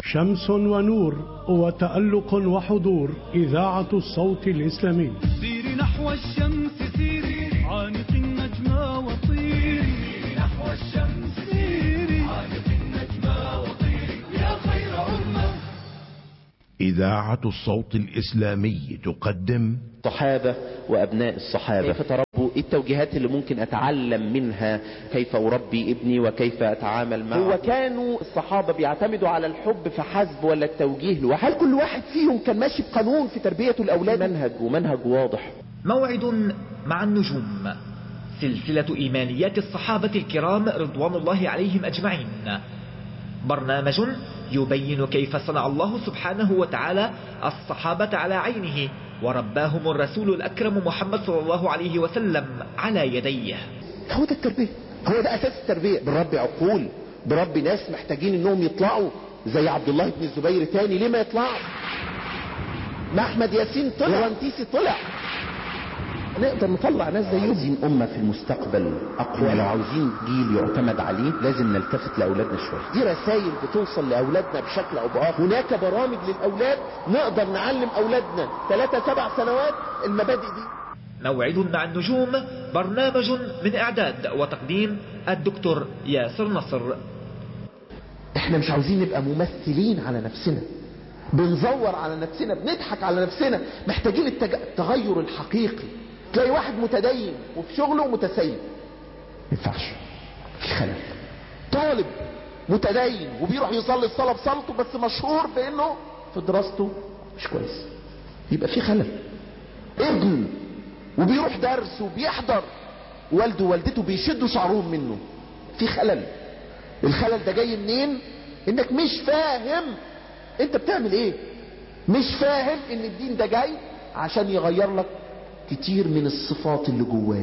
شمس ونور وتألق وحضور إذاعة الصوت الإسلامي سيري نحو الشمس سيري عانق النجمة وطيري نحو الشمس سيري عانق النجمة وطيري يا خير أمة إذاعة الصوت الإسلامي تقدم الصحابة وأبناء الصحابة كيف تربوا إيه التوجيهات اللي ممكن أتعلم منها كيف أربي ابني وكيف أتعامل معه هو كانوا الصحابة بيعتمدوا على الحب فحسب ولا التوجيه لوحده هل كل واحد فيهم كان ماشي بقانون في تربية الأولاد منهج ومنهج واضح موعد مع النجوم سلسلة إيمانيات الصحابة الكرام رضوان الله عليهم أجمعين برنامج يبين كيف صنع الله سبحانه وتعالى الصحابة على عينه ورباهم الرسول الأكرم محمد صلى الله عليه وسلم على يديه هو ده التربية هو ده أساس التربية بربي عقول بربي ناس محتاجين انهم يطلعوا زي عبد الله بن الزبير تاني ليه ما يطلعوا ما احمد ياسين طلع ورانتيسي طلع نقدر نطلع ناس زيهم عاوزين أمة في المستقبل أقوى لو عاوزين جيل يعتمد عليه لازم نلتفت لأولادنا شوية دي رسائل بتوصل لأولادنا بشكل أو بآخر هناك برامج للأولاد نقدر نعلم أولادنا ثلاثة سبع سنوات المبادئ دي موعد مع النجوم برنامج من إعداد وتقديم الدكتور ياسر نصر احنا مش عاوزين نبقى ممثلين على نفسنا بنزور على نفسنا بنضحك على نفسنا محتاجين التج... التغير الحقيقي تلاقي واحد متدين وفي شغله متسيب ما ينفعش في خلل طالب متدين وبيروح يصلي الصلاه بصلته بس مشهور بانه في دراسته مش كويس يبقى في خلل ابن وبيروح درس وبيحضر والده ووالدته بيشدوا شعرهم منه في خلل الخلل ده جاي منين انك مش فاهم انت بتعمل ايه مش فاهم ان الدين ده جاي عشان يغير لك كتير من الصفات اللي جواك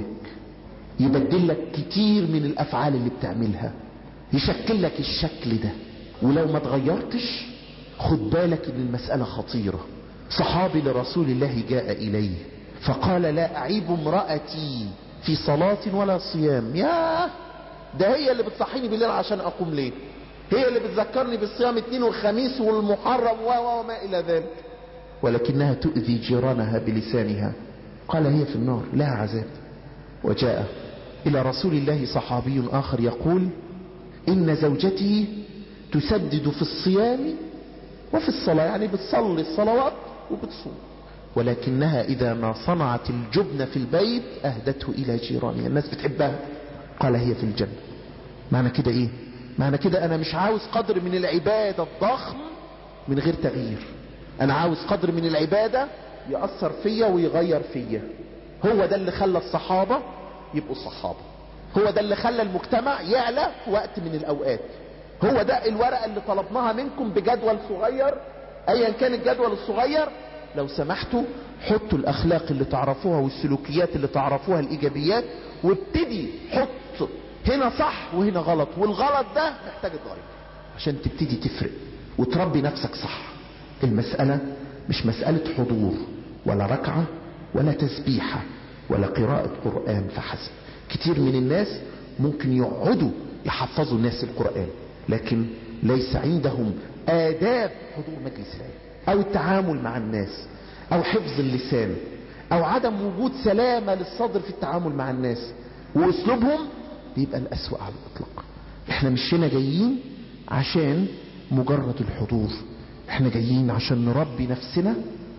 يبدل لك كتير من الافعال اللي بتعملها يشكل لك الشكل ده ولو ما تغيرتش خد بالك ان المسألة خطيرة صحابي لرسول الله جاء اليه فقال لا اعيب امرأتي في صلاة ولا صيام ياه ده هي اللي بتصحيني بالليل عشان اقوم ليه هي اللي بتذكرني بالصيام اثنين والخميس والمحرم و وما الى ذلك ولكنها تؤذي جيرانها بلسانها قال هي في النار لها عذاب وجاء الى رسول الله صحابي اخر يقول ان زوجتي تسدد في الصيام وفي الصلاة يعني بتصلي الصلوات وبتصوم ولكنها اذا ما صنعت الجبن في البيت اهدته الى جيرانها الناس بتحبها قال هي في الجنة معنى كده ايه معنى كده انا مش عاوز قدر من العبادة الضخم من غير تغيير انا عاوز قدر من العبادة يأثر فيا ويغير فيا هو ده اللي خلى الصحابة يبقوا صحابة هو ده اللي خلى المجتمع يعلى في وقت من الاوقات هو ده الورقة اللي طلبناها منكم بجدول صغير ايا كان الجدول الصغير لو سمحتوا حطوا الاخلاق اللي تعرفوها والسلوكيات اللي تعرفوها الايجابيات وابتدي حط هنا صح وهنا غلط والغلط ده محتاج يتغير عشان تبتدي تفرق وتربي نفسك صح المسألة مش مسألة حضور ولا ركعة ولا تسبيحة ولا قراءة قرآن فحسب كتير من الناس ممكن يقعدوا يحفظوا الناس القرآن لكن ليس عندهم آداب حضور مجلس العلم أو التعامل مع الناس أو حفظ اللسان أو عدم وجود سلامة للصدر في التعامل مع الناس وأسلوبهم بيبقى الأسوأ على الإطلاق احنا مش هنا جايين عشان مجرد الحضور احنا جايين عشان نربي نفسنا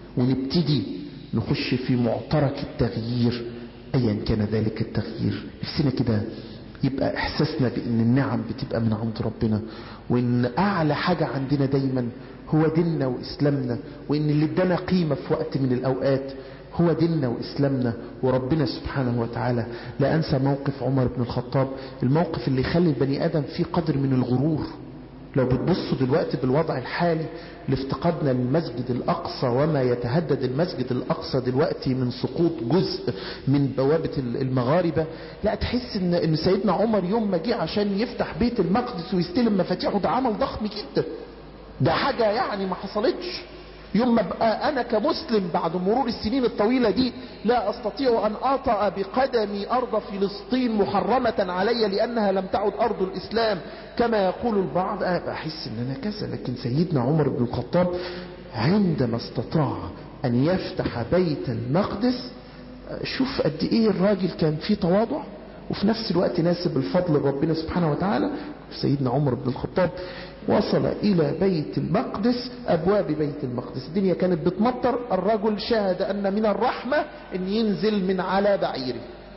ونبتدي نخش في معترك التغيير ايا كان ذلك التغيير نفسنا كده يبقى احساسنا بان النعم بتبقى من عند ربنا وان اعلى حاجة عندنا دايما هو ديننا واسلامنا وان اللي ادانا قيمة في وقت من الاوقات هو ديننا واسلامنا وربنا سبحانه وتعالى لا انسى موقف عمر بن الخطاب الموقف اللي يخلي البني ادم فيه قدر من الغرور لو بتبصوا دلوقتي بالوضع الحالي لافتقادنا للمسجد الأقصى وما يتهدد المسجد الأقصى دلوقتي من سقوط جزء من بوابة المغاربة لا تحس ان, إن سيدنا عمر يوم ما جه عشان يفتح بيت المقدس ويستلم مفاتيحه ده عمل ضخم جدا ده حاجة يعني ما حصلتش يوم ما ابقى انا كمسلم بعد مرور السنين الطويلة دي لا استطيع ان اطأ بقدمي ارض فلسطين محرمة علي لانها لم تعد ارض الاسلام كما يقول البعض أه احس ان انا كذا لكن سيدنا عمر بن الخطاب عندما استطاع ان يفتح بيت المقدس شوف قد ايه الراجل كان فيه تواضع وفي نفس الوقت ناسب الفضل لربنا سبحانه وتعالى سيدنا عمر بن الخطاب وصل الى بيت المقدس ابواب بيت المقدس الدنيا كانت بتمطر الرجل شاهد ان من الرحمة ان ينزل من على بعيره